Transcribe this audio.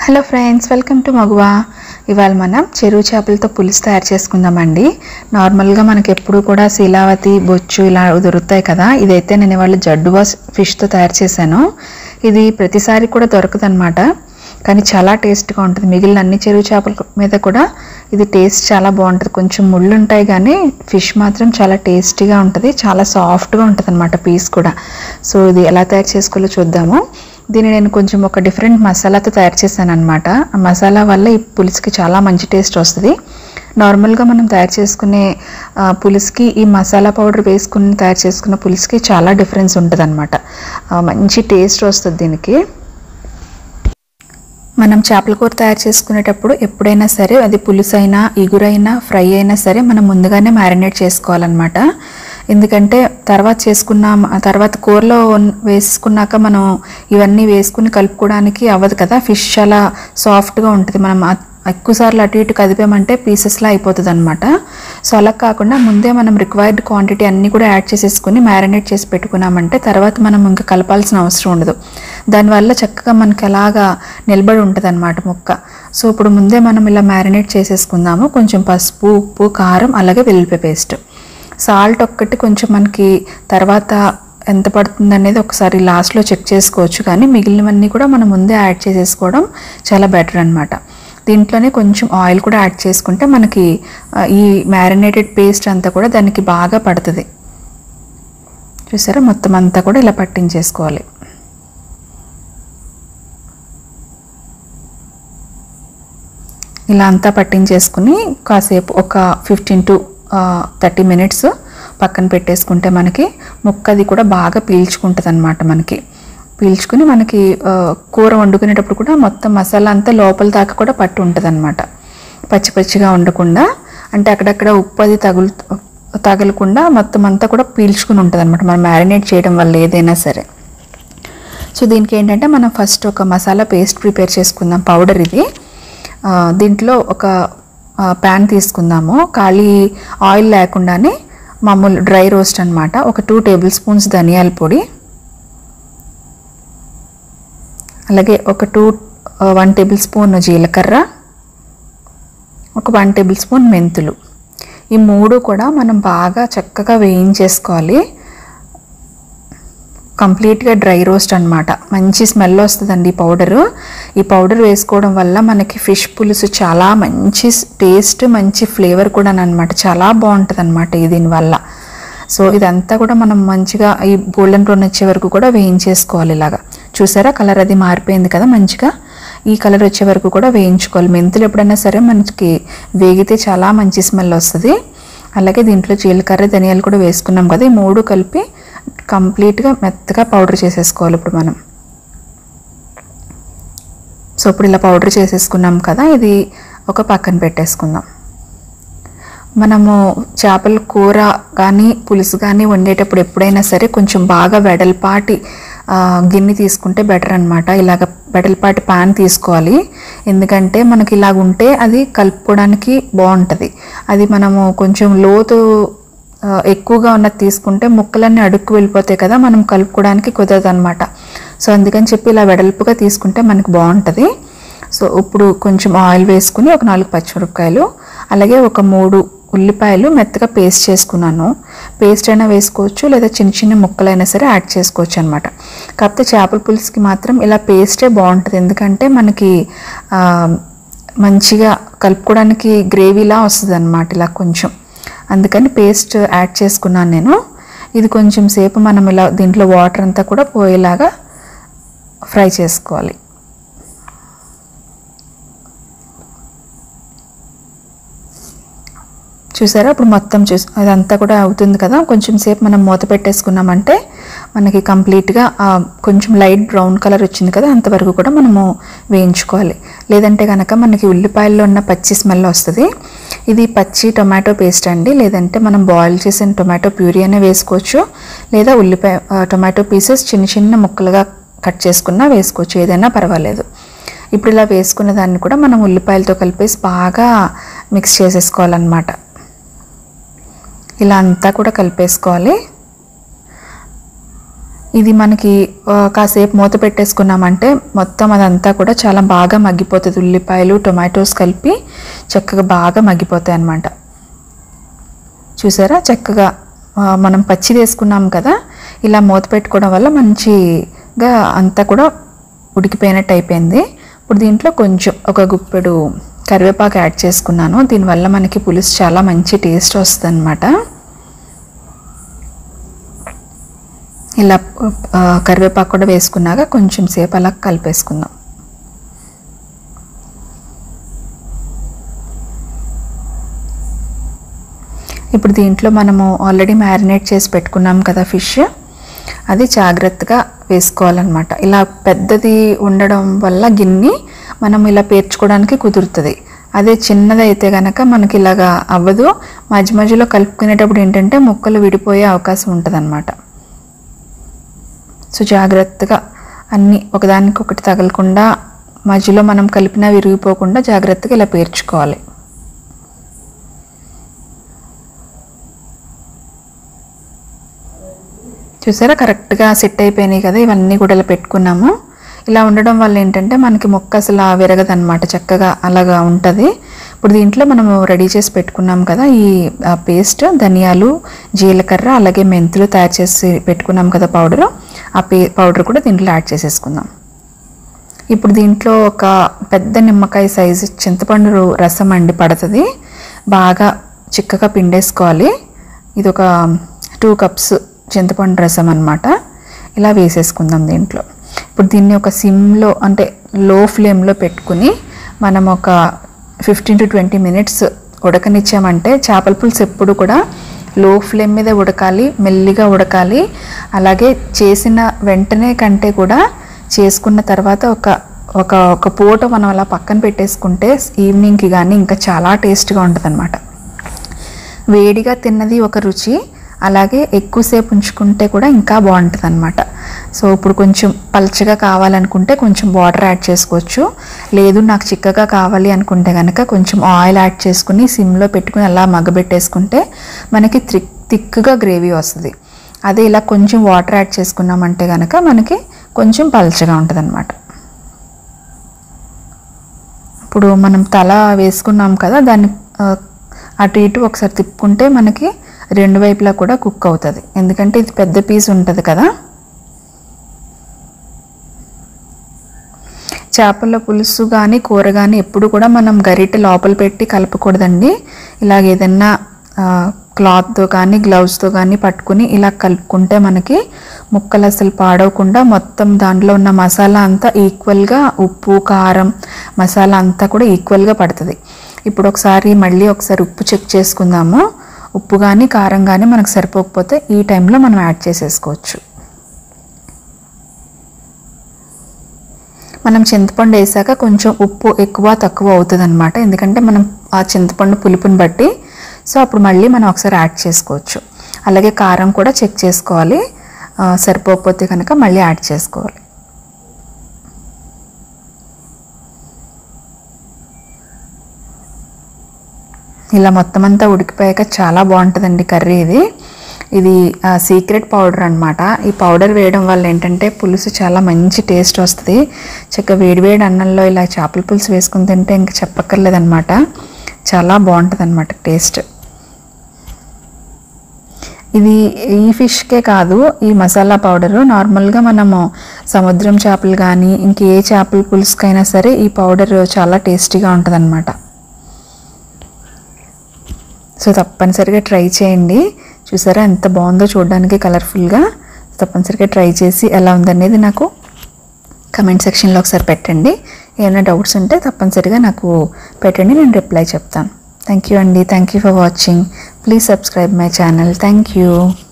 hello friends welcome to మగువా ఇవాళ మనం చెరువు చేపలతో పులుసు తయారు చేసుకుందామండి నార్మల్గా మనకి ఎప్పుడు కూడా శీలావతి బొచ్చు ఇలా దొరుకుతాయి కదా ఇదైతే నేను ఇవాళ జడ్డువా ఫిష్తో తయారు చేశాను ఇది ప్రతిసారి కూడా దొరకదనమాట కానీ చాలా టేస్ట్గా ఉంటుంది మిగిలిన అన్ని చెరువు చేపల మీద కూడా ఇది టేస్ట్ చాలా బాగుంటుంది కొంచెం ముళ్ళు ఉంటాయి కానీ ఫిష్ మాత్రం చాలా టేస్టీగా ఉంటుంది చాలా సాఫ్ట్గా ఉంటుంది అనమాట పీస్ కూడా సో ఇది ఎలా తయారు చేసుకోవాలో చూద్దాము దీన్ని నేను కొంచెం ఒక డిఫరెంట్ మసాలాతో తయారు చేశాను అనమాట ఆ మసాలా వల్ల ఈ పులుసుకి చాలా మంచి టేస్ట్ వస్తుంది నార్మల్గా మనం తయారు చేసుకునే ఆ, పులుసుకి ఈ మసాలా పౌడర్ వేసుకుని తయారు చేసుకున్న పులుసుకి చాలా డిఫరెన్స్ ఉంటుంది అనమాట మంచి టేస్ట్ వస్తుంది దీనికి మనం చేపల కూర తయారు చేసుకునేటప్పుడు ఎప్పుడైనా సరే అది పులుసు అయినా ఇగురైనా ఫ్రై అయినా సరే మనం ముందుగానే మ్యారినేట్ చేసుకోవాలన్నమాట ఎందుకంటే తర్వాత చేసుకున్నాం ఆ తర్వాత కూరలో ఉన్- వేసుకున్నాక మనం ఇవన్నీ వేసుకుని కలుపుకోవడానికి అవ్వదు కదా ఫిష్ చాలా సాఫ్ట్గా ఉంటుంది మనం ఆ- ఎక్కువసార్లు అటు ఇటు కదిపామంటే పీసెస్లా అయిపోతుంది అనమాట సో అలా కాకుండా ముందే మనం రిక్వైర్డ్ క్వాంటిటీ అన్నీ కూడా యాడ్ చేసేసుకుని మ్యారినేట్ చేసి పెట్టుకున్నామంటే తర్వాత మనం ఇంకా కలపాల్సిన అవసరం ఉండదు దానివల్ల చక్కగా మనకి అలాగా నిలబడి ఉంటుంది అనమాట ముక్క సో ఇప్పుడు ముందే మనం ఇలా మ్యారినేట్ చేసేసుకుందాము కొంచెం పసుపు ఉప్పు కారం అలాగే వెల్లుల్లి పేస్ట్ సాల్ట్ ఒక్కటి కొంచెం మనకి తర్వాత ఎంత పడుతుంది అనేది ఒకసారి లాస్ట్లో చెక్ చేసుకోవచ్చు కానీ మిగిలినవన్నీ కూడా మనం ముందే యాడ్ చేసేసుకోవడం చాలా బెటర్ అనమాట దీంట్లోనే కొంచెం ఆయిల్ కూడా యాడ్ చేసుకుంటే మనకి ఆ, ఈ మ్యారినేటెడ్ పేస్ట్ అంతా కూడా దానికి బాగా పడుతుంది చూసారా మొత్తం అంతా కూడా ఇలా పట్టించేసుకోవాలి ఇలా అంతా పట్టించేసుకుని కాసేపు ఒక ఫిఫ్టీన్ టు థర్టీ మినిట్స్ పక్కన పెట్టేసుకుంటే మనకి ముక్కది కూడా బాగా పీల్చుకుంటుంది అనమాట మనకి పీల్చుకుని మనకి ఆ, కూర వండుకునేటప్పుడు కూడా మొత్తం మసాలా అంతా లోపల దాకా కూడా పట్టు ఉంటుంది అనమాట పచ్చి పచ్చిగా ఉండకుండా అంటే అక్కడక్కడ ఉప్పు అది తగులు తగలకుండా మొత్తం అంతా కూడా పీల్చుకుని ఉంటుంది అనమాట మనం మ్యారినేట్ చేయడం వల్ల ఏదైనా సరే సో దీనికి ఏంటంటే మనం ఫస్ట్ ఒక మసాలా పేస్ట్ ప్రిపేర్ చేసుకుందాం పౌడర్ ఇది ఆ, దీంట్లో ఒక ప్యాన్ తీసుకుందాము ఖాళీ ఆయిల్ లేకుండానే మామూలు డ్రై రోస్ట్ అన్నమాట ఒక టూ టేబుల్ స్పూన్స్ ధనియాల పొడి అలాగే ఒక టూ వన్ టేబుల్ స్పూన్ జీలకర్ర ఒక వన్ టేబుల్ స్పూన్ మెంతులు ఈ మూడు కూడా మనం బాగా చక్కగా వేయించేసుకోవాలి కంప్లీట్గా డ్రై రోస్ట్ అన్నమాట మంచి స్మెల్ వస్తుందండి ఈ పౌడరు ఈ పౌడర్ వేసుకోవడం వల్ల మనకి ఫిష్ పులుసు చాలా మంచి టేస్ట్ మంచి ఫ్లేవర్ కూడా అనమాట చాలా బాగుంటుంది అనమాట దీనివల్ల సో ఇదంతా కూడా మనం మంచిగా ఈ గోల్డెన్ బ్రౌన్ వచ్చే వరకు కూడా వేయించేసుకోవాలి ఇలాగా చూసారా కలర్ అది మారిపోయింది కదా మంచిగా ఈ కలర్ వచ్చే వరకు కూడా వేయించుకోవాలి మెంతులు ఎప్పుడైనా సరే మనకి వేగితే చాలా మంచి స్మెల్ వస్తుంది అలాగే దీంట్లో జీలకర్ర ధనియాలు కూడా వేసుకున్నాం కదా ఈ మూడు కలిపి కంప్లీట్గా మెత్తగా పౌడర్ చేసేసుకోవాలి ఇప్పుడు మనం సో ఇప్పుడు ఇలా పౌడర్ చేసేసుకున్నాం కదా ఇది ఒక పక్కన పెట్టేసుకుందాం మనము చేపల కూర కానీ పులుసు కానీ వండేటప్పుడు ఎప్పుడైనా సరే కొంచెం బాగా వెడల్పాటి ఆ, గిన్నె తీసుకుంటే బెటర్ అనమాట ఇలాగ వెడల్పాటి పాన్ తీసుకోవాలి ఎందుకంటే మనకి ఇలాగ ఉంటే అది కలుపుకోవడానికి బాగుంటుంది అది మనము కొంచెం లోతు ఆ, ఎక్కువగా ఉన్నది తీసుకుంటే ముక్కలన్నీ అడుక్కు వెళ్ళిపోతాయి కదా మనం కలుపుకోవడానికి కుదరదు అనమాట సో అందుకని చెప్పి ఇలా వెడల్పుగా తీసుకుంటే మనకి బాగుంటుంది సో ఇప్పుడు కొంచెం ఆయిల్ వేసుకుని ఒక నాలుగు పచ్చిమిరపకాయలు అలాగే ఒక మూడు ఉల్లిపాయలు మెత్తగా పేస్ట్ చేసుకున్నాను పేస్ట్ అయినా వేసుకోవచ్చు లేదా చిన్న చిన్న ముక్కలైనా సరే యాడ్ చేసుకోవచ్చు అనమాట కాకపోతే చేపల పులుసుకి మాత్రం ఇలా పేస్టే బాగుంటుంది ఎందుకంటే మనకి ఆ, మంచిగా కలుపుకోవడానికి గ్రేవీలా వస్తుంది అనమాట ఇలా కొంచెం అందుకని పేస్ట్ యాడ్ చేసుకున్నాను నేను ఇది కొంచెం సేపు మనం ఇలా దీంట్లో వాటర్ అంతా కూడా పోయేలాగా ఫ్రై చేసుకోవాలి చూసారా ఇప్పుడు మొత్తం చూసి అదంతా కూడా అవుతుంది కదా కొంచెం సేపు మనం మూత పెట్టేసుకున్నామంటే మనకి కంప్లీట్గా ఆ, కొంచెం లైట్ బ్రౌన్ కలర్ వచ్చింది కదా అంతవరకు కూడా మనము వేయించుకోవాలి లేదంటే కనుక మనకి ఉల్లిపాయల్లో ఉన్న పచ్చి స్మెల్ వస్తుంది ఇది పచ్చి టొమాటో పేస్ట్ అండి లేదంటే మనం బాయిల్ చేసిన టొమాటో ప్యూరీ అనే వేసుకోవచ్చు లేదా ఉల్లిపాయ ఆ, టొమాటో పీసెస్ చిన్న చిన్న ముక్కలుగా కట్ చేసుకున్నా వేసుకోవచ్చు ఏదైనా పర్వాలేదు ఇప్పుడు ఇలా వేసుకున్న దాన్ని కూడా మనం ఉల్లిపాయలతో కలిపేసి బాగా మిక్స్ చేసేసుకోవాలన్నమాట ఇలా అంతా కూడా కలిపేసుకోవాలి ఇది మనకి ఆ, కాసేపు మూత పెట్టేసుకున్నామంటే మొత్తం అదంతా కూడా చాలా బాగా మగ్గిపోతుంది ఉల్లిపాయలు టొమాటోస్ కలిపి చక్కగా బాగా మగ్గిపోతాయి అన్నమాట చూసారా చక్కగా ఆ, మనం పచ్చి వేసుకున్నాం కదా ఇలా మూత పెట్టుకోవడం వల్ల మంచిగా అంతా కూడా ఉడికిపోయినట్టు అయిపోయింది ఇప్పుడు దీంట్లో కొంచెం ఒక గుప్పెడు కరివేపాకు యాడ్ చేసుకున్నాను దీనివల్ల మనకి పులుసు చాలా మంచి టేస్ట్ వస్తుంది ఇలా ఆ, కరివేపాకు కూడా వేసుకున్నాక కొంచెం సేపు అలా కలిపేసుకుందాం ఇప్పుడు దీంట్లో మనము ఆల్రెడీ మ్యారినేట్ చేసి పెట్టుకున్నాం కదా ఫిష్ అది జాగ్రత్తగా వేసుకోవాలన్నమాట ఇలా పెద్దది ఉండడం వల్ల గిన్నె మనం ఇలా పేర్చుకోవడానికి కుదురుతుంది అదే చిన్నది అయితే కనుక మనకి ఇలాగా అవ్వదు మధ్య మధ్యలో కలుపుకునేటప్పుడు ఏంటంటే ముక్కలు విడిపోయే అవకాశం ఉంటుంది సో జాగ్రత్తగా అన్నీ ఒకదానికి ఒకటి తగలకుండా మధ్యలో మనం కలిపినా విరిగిపోకుండా జాగ్రత్తగా ఇలా పేర్చుకోవాలి చూసారా కరెక్ట్గా సెట్ అయిపోయినాయి కదా ఇవన్నీ కూడా ఇలా పెట్టుకున్నాము ఇలా ఉండడం వల్ల ఏంటంటే మనకి మొక్క అసలు విరగదనమాట చక్కగా అలాగా ఉంటుంది ఇప్పుడు దీంట్లో మనము రెడీ చేసి పెట్టుకున్నాం కదా ఈ ఆ, పేస్ట్ ధనియాలు జీలకర్ర అలాగే మెంతులు తయారు చేసి పెట్టుకున్నాం కదా పౌడర్ ఆ పే పౌడర్ కూడా దీంట్లో యాడ్ చేసేసుకుందాం ఇప్పుడు దీంట్లో ఒక పెద్ద నిమ్మకాయ సైజు చింతపండు రసం అండి పడుతుంది బాగా చిక్కగా పిండేసుకోవాలి ఇది ఒక టూ కప్స్ చింతపండు రసం అన్నమాట ఇలా వేసేసుకుందాం దీంట్లో ఇప్పుడు దీన్ని ఒక సిమ్లో అంటే లో ఫ్లేమ్లో పెట్టుకుని మనం ఒక ఫిఫ్టీన్ టు ట్వంటీ మినిట్స్ ఉడకనిచ్చామంటే చేపల పులుసు ఎప్పుడు కూడా లో ఫ్లేమ్ మీద ఉడకాలి మెల్లిగా ఉడకాలి అలాగే చేసిన వెంటనే కంటే కూడా చేసుకున్న తర్వాత ఒక ఒక ఒక పూట మనం అలా పక్కన పెట్టేసుకుంటే ఈవినింగ్కి కానీ ఇంకా చాలా టేస్ట్గా ఉంటుంది వేడిగా తిన్నది ఒక రుచి అలాగే ఎక్కువసేపు ఉంచుకుంటే కూడా ఇంకా బాగుంటుంది అనమాట సో ఇప్పుడు కొంచెం పల్చగా కావాలనుకుంటే కొంచెం వాటర్ యాడ్ చేసుకోవచ్చు లేదు నాకు చిక్కగా కావాలి అనుకుంటే కనుక కొంచెం ఆయిల్ యాడ్ చేసుకుని సిమ్లో పెట్టుకుని అలా మగ్గబెట్టేసుకుంటే మనకి థిక్ థిక్గా గ్రేవీ వస్తుంది అదే ఇలా కొంచెం వాటర్ యాడ్ చేసుకున్నామంటే కనుక మనకి కొంచెం పల్చగా ఉంటుంది అనమాట ఇప్పుడు మనం తల వేసుకున్నాం కదా దాన్ని ఆ, అటు ఇటు ఒకసారి తిప్పుకుంటే మనకి రెండు వైపులా కూడా కుక్ అవుతుంది ఎందుకంటే ఇది పెద్ద పీస్ ఉంటుంది కదా చేపల పులుసు కానీ కూర కానీ ఎప్పుడు కూడా మనం గరిటె లోపల పెట్టి కలపకూడదండి ఇలాగ ఏదన్నా క్లాత్తో కానీ గ్లౌస్తో కానీ పట్టుకుని ఇలా కలుపుకుంటే మనకి ముక్కలు అసలు పాడవకుండా మొత్తం దాంట్లో ఉన్న మసాలా అంతా ఈక్వల్గా ఉప్పు కారం మసాలా అంతా కూడా ఈక్వల్గా పడుతుంది ఇప్పుడు ఒకసారి మళ్ళీ ఒకసారి ఉప్పు చెక్ చేసుకుందాము ఉప్పు కానీ కారం కానీ మనకు సరిపోకపోతే ఈ టైంలో మనం యాడ్ చేసేసుకోవచ్చు మనం చింతపండు వేసాక కొంచెం ఉప్పు ఎక్కువ తక్కువ అవుతుంది అనమాట ఎందుకంటే మనం ఆ చింతపండు పులుపుని బట్టి సో అప్పుడు మళ్ళీ మనం ఒకసారి యాడ్ చేసుకోవచ్చు అలాగే కారం కూడా చెక్ చేసుకోవాలి ఆ, సరిపోకపోతే కనుక మళ్ళీ యాడ్ చేసుకోవాలి ఇలా మొత్తం అంతా ఉడికిపోయాక చాలా బాగుంటుందండి కర్రీ ఇది ఇది సీక్రెట్ పౌడర్ అన్నమాట ఈ పౌడర్ వేయడం వల్ల ఏంటంటే పులుసు చాలా మంచి టేస్ట్ వస్తుంది చక్కగా వేడివేడి అన్నంలో ఇలా చేపల పులుసు వేసుకుని తింటే ఇంకా చెప్పక్కర్లేదన్నమాట చాలా బాగుంటుంది అనమాట టేస్ట్ ఇది ఈ ఫిష్కే కాదు ఈ మసాలా పౌడరు నార్మల్గా మనము సముద్రం చేపలు కానీ ఇంకే చేపల పులుసుకైనా సరే ఈ పౌడర్ చాలా టేస్టీగా ఉంటుంది సో తప్పనిసరిగా ట్రై చేయండి చూసారా ఎంత బాగుందో చూడడానికి కలర్ఫుల్గా తప్పనిసరిగా ట్రై చేసి ఎలా ఉందనేది నాకు కమెంట్ సెక్షన్లో ఒకసారి పెట్టండి ఏమైనా డౌట్స్ ఉంటే తప్పనిసరిగా నాకు పెట్టండి నేను రిప్లై చెప్తాను థ్యాంక్ యూ అండి thank you for watching please subscribe my channel thank you